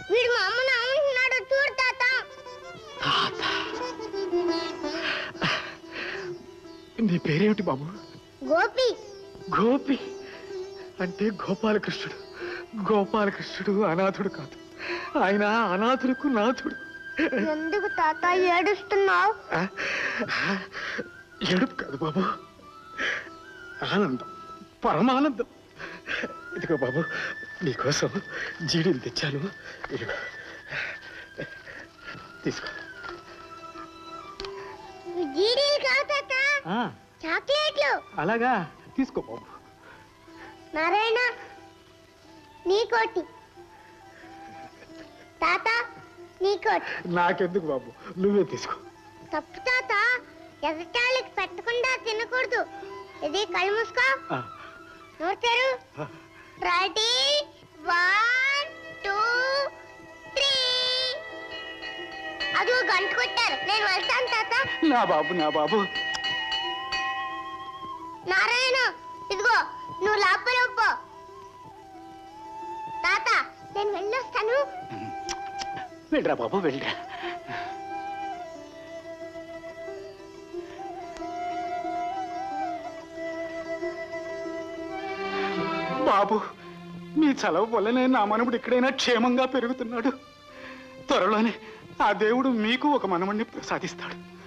వీడు మా అమ్మను అమ్ముతున్నాడు చూడు తాత తాత నీ పేరేమిటి బాబు గోపి గోపి అంటే గోపాలకృష్ణుడు గోపాలకృష్ణుడు అనాథుడు కాదు ఆయన అనాథులకు నాథుడు ఎందుకు తాత ఏడుస్తున్నావు ఆ, ఏడుపు కాదు బాబు ఆనందం పరమానందం ఇదిగో బాబు నీకోసం జీడీలు తెచ్చాను ఇదిగో తీసుకో జీడీలు కావు తాత ఆ, చాక్లెట్లు అలాగా తీసుకో బాబు నారాయణ నీకోటి తాత నీకోటి నాకెందుకు బాబు నువ్వే తీసుకో తప్పు తాత ఎగటాళ్ళకి పెట్టకుండా తినకూడదు ఇది కళ్ళు మూసుకో ఆ, నోటారు ఆ. రెడీ వన్ టూ త్రీ అది గంట కొట్టారు నేను వెళ్తాను తాత నా బాబు నా బాబు నారాయణ ఇదిగో నువ్వు లోపల పో తాత నేను వెళ్ళొస్తాను వెళ్ళరా బాబు వెళ్ళరా బాబు మీ చలవ వల్లనే నా మనవుడు ఇక్కడైనా క్షేమంగా పెరుగుతున్నాడు త్వరలోనే ఆ దేవుడు మీకు ఒక మనవణ్ణి ప్రసాదిస్తాడు